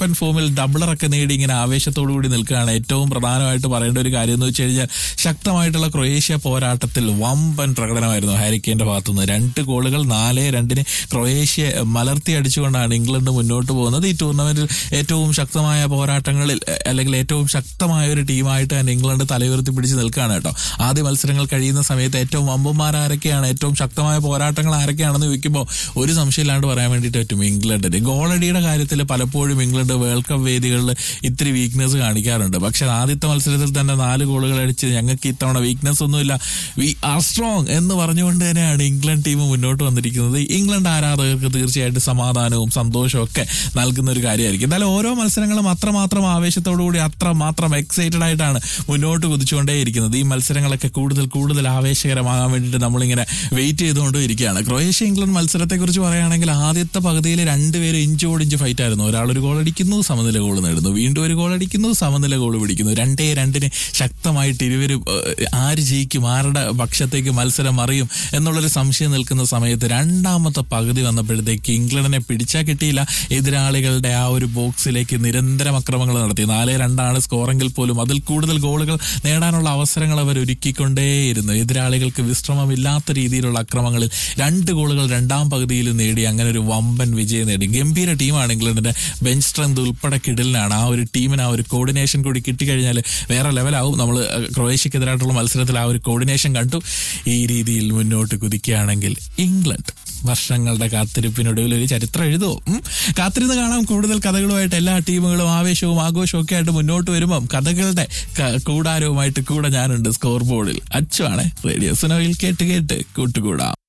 തകർപ്പൻ ഫോമിൽ ഡബിളറൊക്കെ നേടി ഇങ്ങനെ ആവേശത്തോടു കൂടി നിൽക്കുകയാണ് ഏറ്റവും പ്രധാനമായിട്ട് പറയേണ്ട ഒരു കാര്യം എന്ന് വെച്ച് കഴിഞ്ഞാൽ ശക്തമായിട്ടുള്ള ക്രൊയേഷ്യ പോരാട്ടത്തിൽ വമ്പൻ പ്രകടനമായിരുന്നു ഹാരിക്കേന്റെ ഭാഗത്തുനിന്ന് രണ്ട് ഗോളുകൾ നാല് രണ്ടിന് ക്രൊയേഷ്യ മലർത്തി അടിച്ചുകൊണ്ടാണ് ഇംഗ്ലണ്ട് മുന്നോട്ട് പോകുന്നത് ഈ ടൂർണമെന്റിൽ ഏറ്റവും ശക്തമായ പോരാട്ടങ്ങളിൽ എ, അല്ലെങ്കിൽ ഏറ്റവും ശക്തമായ ഒരു ടീമായിട്ട് തന്നെ ഇംഗ്ലണ്ട് തലയുയർത്തി പിടിച്ച് നിൽക്കുകയാണ് കേട്ടോ ആദ്യ മത്സരങ്ങൾ കഴിയുന്ന സമയത്ത് ഏറ്റവും വമ്പന്മാർ ആരൊക്കെയാണ് ഏറ്റവും ശക്തമായ പോരാട്ടങ്ങൾ ആരൊക്കെയാണെന്ന് ചോദിക്കുമ്പോൾ ഒരു സംശയമില്ലാണ്ട് പറയാൻ വേണ്ടിയിട്ട് പറ്റും ഇംഗ്ലണ്ടിന് ഗോളടിയുടെ കാര്യത്തിൽ പലപ്പോഴും ഇംഗ്ലണ്ട് വേൾഡ് കപ്പ് വേദികളിൽ ഇത്തിരി വീക്ക്നെസ് കാണിക്കാറുണ്ട് പക്ഷെ ആദ്യത്തെ മത്സരത്തിൽ തന്നെ നാല് ഗോളുകൾ അടിച്ച് ഞങ്ങൾക്ക് ഇത്തവണ വീക്ക്നെസ് ഒന്നുമില്ല വി ആർ സ്ട്രോങ് എന്ന് പറഞ്ഞുകൊണ്ട് തന്നെയാണ് ഇംഗ്ലണ്ട് ടീം മുന്നോട്ട് വന്നിരിക്കുന്നത് ഇംഗ്ലണ്ട് ആരാധകർക്ക് തീർച്ചയായിട്ടും സമാധാനവും സന്തോഷവും ഒക്കെ നൽകുന്ന ഒരു കാര്യമായിരിക്കും എന്തായാലും ഓരോ മത്സരങ്ങളും അത്രമാത്രം ആവേശത്തോടു കൂടി അത്രമാത്രം എക്സൈറ്റഡ് ആയിട്ടാണ് മുന്നോട്ട് കുതിച്ചുകൊണ്ടേയിരിക്കുന്നത് ഈ മത്സരങ്ങളൊക്കെ കൂടുതൽ കൂടുതൽ ആവേശകരമാകാൻ വേണ്ടിയിട്ട് നമ്മളിങ്ങനെ വെയിറ്റ് ചെയ്തുകൊണ്ടും ഇരിക്കുകയാണ് ക്രൊയേഷ്യ ഇംഗ്ലണ്ട് മത്സരത്തെ കുറിച്ച് പറയുകയാണെങ്കിൽ ആദ്യത്തെ പകുതിയിൽ രണ്ടുപേരും ഇഞ്ചോട് ഇഞ്ച് ഫൈറ്റ് ആയിരുന്നു ഒരാൾ ഒരു ഗോൾ അടിക്കുന്നു സമനില ഗോൾ നേടുന്നു വീണ്ടും ഒരു ഗോൾ അടിക്കുന്നു സമനില ഗോൾ പിടിക്കുന്നു രണ്ടേ രണ്ടിന് ശക്തമായിട്ട് ഇരുവരും ഏഹ്, ആര് ജയിക്കും ആരുടെ പക്ഷത്തേക്ക് മത്സരം അറിയും എന്നുള്ളൊരു സംശയം നിൽക്കുന്ന സമയത്ത് രണ്ടാമത്തെ പകുതി വന്നപ്പോഴത്തേക്ക് ഇംഗ്ലണ്ടിനെ പിടിച്ചാൽ കിട്ടിയില്ല എതിരാളികളുടെ ആ ഒരു ബോക്സിലേക്ക് നിരന്തരം അക്രമങ്ങൾ നടത്തി നാല് രണ്ടാണ് സ്കോറെങ്കിൽ പോലും അതിൽ കൂടുതൽ ഗോളുകൾ നേടാനുള്ള അവസരങ്ങൾ അവർ ഒരുക്കിക്കൊണ്ടേയിരുന്നു എതിരാളികൾക്ക് വിശ്രമമില്ലാത്ത രീതിയിലുള്ള അക്രമങ്ങളിൽ രണ്ട് ഗോളുകൾ രണ്ടാം പകുതിയിൽ നേടി അങ്ങനെ ഒരു വമ്പൻ വിജയം നേടി ഗംഭീര ടീമാണ് ഇംഗ്ലണ്ടിന്റെ ബെഞ്ച് സ്ട്രെങ്ത് ഉൾപ്പെടെ കിടലിനാണ് ആ ഒരു ടീമിന് ആ ഒരു കോർഡിനേഷൻ കൂടി കിട്ടിക്കഴിഞ്ഞാൽ വേറെ ലെവലാവും നമ്മൾ ക്രൊയേഷ്യക്കെതിരായിട്ടുള്ള മത്സരത്തിൽ ആ ഒരു കോർഡിനേഷൻ കണ്ടു ഈ രീതിയിൽ മുന്നോട്ട് കുതിക്കുകയാണെങ്കിൽ ഇംഗ്ലണ്ട് വർഷങ്ങളുടെ കാത്തിരിപ്പിനൊടുവിൽ ഒരു ചരിത്രം എഴുതുമോ ഉം? കാത്തിരുന്ന് കാണാം കൂടുതൽ കഥകളുമായിട്ട് എല്ലാ ടീമുകളും ആവേശവും ആഘോഷവും ഒക്കെ ആയിട്ട് മുന്നോട്ട് വരുമ്പം കഥകളുടെ ക- കൂടാരവുമായിട്ട് കൂടെ ഞാനുണ്ട് സ്കോർ ബോർഡിൽ അച്ചുവാണ് റേഡിയോ സുനോയിൽ കേട്ട് കേട്ട് കൂട്ടുകൂടാം